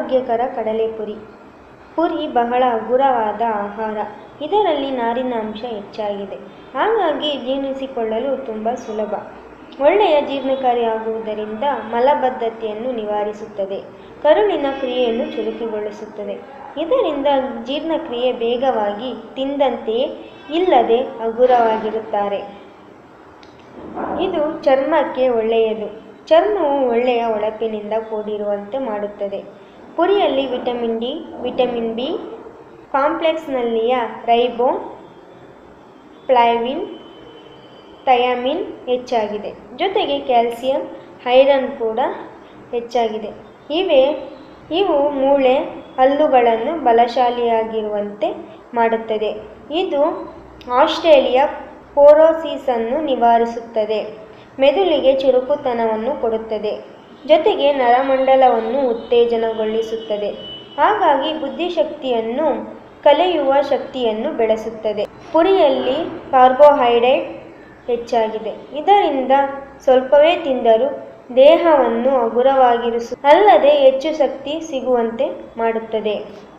ಆರೋಗ್ಯಕರ ಕಡಲೆಪುರಿ ಪುರಿ ಬಹಳ ಹಗುರವಾದ ಆಹಾರ ಇದರಲ್ಲಿ ನಾರಿನ ಅಂಶ ಹೆಚ್ಚಾಗಿದೆ ಹಾಗಾಗಿ ಜೀರ್ಣಿಸಿಕೊಳ್ಳಲು ತುಂಬ ಸುಲಭ ಒಳ್ಳೆಯ ಜೀರ್ಣಕಾರಿಯಾಗುವುದರಿಂದ ಮಲಬದ್ಧತೆಯನ್ನು ನಿವಾರಿಸುತ್ತದೆ ಕರುಳಿನ ಕ್ರಿಯೆಯನ್ನು ಚುರುಕುಗೊಳಿಸುತ್ತದೆ ಇದರಿಂದ ಜೀರ್ಣಕ್ರಿಯೆ ಬೇಗವಾಗಿ ತಿಂದಂತೆಯೇ ಇಲ್ಲದೆ ಹಗುರವಾಗಿರುತ್ತಾರೆ ಇದು ಚರ್ಮಕ್ಕೆ ಒಳ್ಳೆಯದು ಚರ್ಮವು ಒಳ್ಳೆಯ ಹೊಳಪಿನಿಂದ ಕೂಡಿರುವಂತೆ ಮಾಡುತ್ತದೆ ಪುರಿಯಲ್ಲಿ ವಿಟಮಿನ್ ಡಿ ವಿಟಮಿನ್ ಬಿ ಕಾಂಪ್ಲೆಕ್ಸ್ನಲ್ಲಿಯ ರೈಬೋನ್ ಪ್ಲೈವಿನ್ ಥಯಾಮಿನ್ ಹೆಚ್ಚಾಗಿದೆ ಜೊತೆಗೆ ಕ್ಯಾಲ್ಸಿಯಂ ಐರನ್ ಕೂಡ ಹೆಚ್ಚಾಗಿದೆ ಇವೆ ಇವು ಮೂಳೆ ಹಲ್ಲುಗಳನ್ನು ಬಲಶಾಲಿಯಾಗಿರುವಂತೆ ಮಾಡುತ್ತದೆ ಇದು ಆಸ್ಟ್ರೇಲಿಯಾ ಪೋರೋಸಿಸನ್ನು ನಿವಾರಿಸುತ್ತದೆ ಮೆದುಳಿಗೆ ಚುರುಕುತನವನ್ನು ಕೊಡುತ್ತದೆ ಜೊತೆಗೆ ನರಮಂಡಲವನ್ನು ಉತ್ತೇಜನಗೊಳಿಸುತ್ತದೆ ಹಾಗಾಗಿ ಬುದ್ಧಿಶಕ್ತಿಯನ್ನು ಕಲಿಯುವ ಶಕ್ತಿಯನ್ನು ಬೆಳೆಸುತ್ತದೆ ಪುರಿಯಲ್ಲಿ ಕಾರ್ಬೋಹೈಡ್ರೇಟ್ ಹೆಚ್ಚಾಗಿದೆ ಇದರಿಂದ ಸ್ವಲ್ಪವೇ ತಿಂದರೂ ದೇಹವನ್ನು ಹಗುರವಾಗಿರಿಸು ಅಲ್ಲದೆ ಹೆಚ್ಚು ಶಕ್ತಿ ಸಿಗುವಂತೆ ಮಾಡುತ್ತದೆ